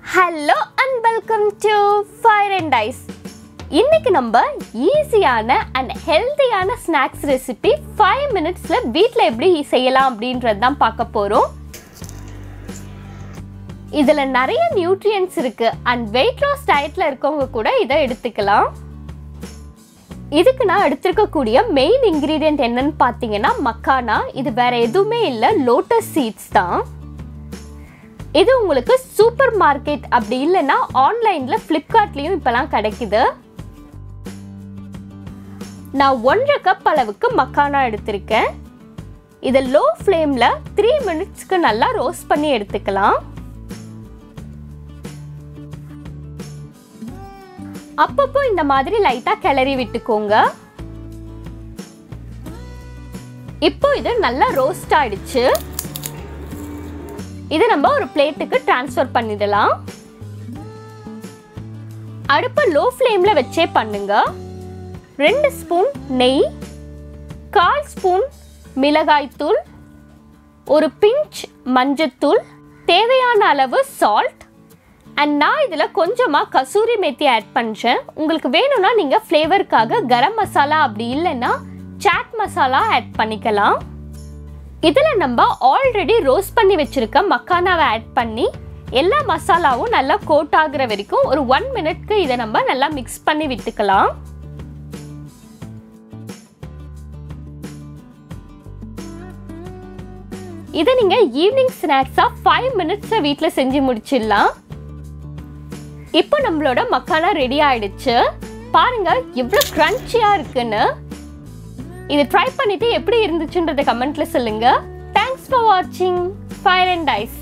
hello and welcome to fire and ice இன்னைக்கு நம்ம ஈஸியான அண்ட் ஹெல்த்தியான ஸ்நாக்ஸ் ரெசிபி ஃபைவ் மினிட்ஸில் வீட்டில் எப்படி செய்யலாம் அப்படின்றது தான் பார்க்க போகிறோம் இதில் நிறைய நியூட்ரியன்ஸ் இருக்கு அண்ட் வெயிட் லாஸ் டயட்டில் இருக்கவங்க கூட இதை எடுத்துக்கலாம் இதுக்கு நான் எடுத்திருக்கக்கூடிய மெயின் இன்க்ரீடியன்ட் என்னன்னு பார்த்தீங்கன்னா மக்கானா இது வேற எதுவுமே இல்லை லோட்டஸ் சீட்ஸ் தான் இது உங்களுக்கு சூப்பர் மார்க்கெட் அப்படி இல்லைன்னா ஆன்லைனில் ஃப்ளிப்கார்ட்லேயும் இப்போலாம் கிடைக்குது நான் ஒன்றரை கப் அளவுக்கு மக்கானா எடுத்திருக்கேன் இதை லோ ஃப்ளேமில் த்ரீ மினிட்ஸ்க்கு நல்லா ரோஸ்ட் பண்ணி எடுத்துக்கலாம் அப்பப்போ இந்த மாதிரி லைட்டாக கிளறி விட்டுக்கோங்க இப்போ இது நல்லா ரோஸ்ட் ஆயிடுச்சு இதை நம்ம ஒரு பிளேட்டுக்கு ட்ரான்ஸ்ஃபர் பண்ணிடலாம் அடுப்பை லோ ஃப்ளேமில் வச்சே பண்ணுங்க ரெண்டு ஸ்பூன் நெய் கால் ஸ்பூன் மிளகாய்த்தூள் ஒரு பிஞ்ச் மஞ்சத்தூள் தேவையான அளவு சால்ட் அண்ட் நான் இதில் கொஞ்சமாக கசூரி மேத்தி ஆட் பண்ணுறேன் உங்களுக்கு வேணும்னா நீங்கள் ஃப்ளேவருக்காக கரம் மசாலா அப்படி இல்லைன்னா சாட் மசாலா ஆட் பண்ணிக்கலாம் இதில் நம்ம ஆல்ரெடி ரோஸ்ட் பண்ணி வச்சுருக்க மக்கானாவை ஆட் பண்ணி எல்லா மசாலாவும் நல்லா கோட் ஆகுற வரைக்கும் ஒரு ஒன் மினிட்க்கு இதை நம்ம நல்லா மிக்ஸ் பண்ணி விட்டுக்கலாம் இதை நீங்கள் ஈவினிங் ஸ்நாக்ஸாக ஃபைவ் மினிட்ஸில் வீட்டில் செஞ்சு முடிச்சிடலாம் இப்போ நம்மளோட மக்கானா ரெடி ஆயிடுச்சு பாருங்க எவ்வளோ க்ரன்ச்சியாக இருக்குன்னு இது ட்ரை பண்ணிட்டு எப்படி இருந்துச்சுன்றதை கமெண்ட்ல சொல்லுங்க தேங்க்ஸ் ஃபார் வாட்சிங் ஃபயர் அண்ட் ஐஸ்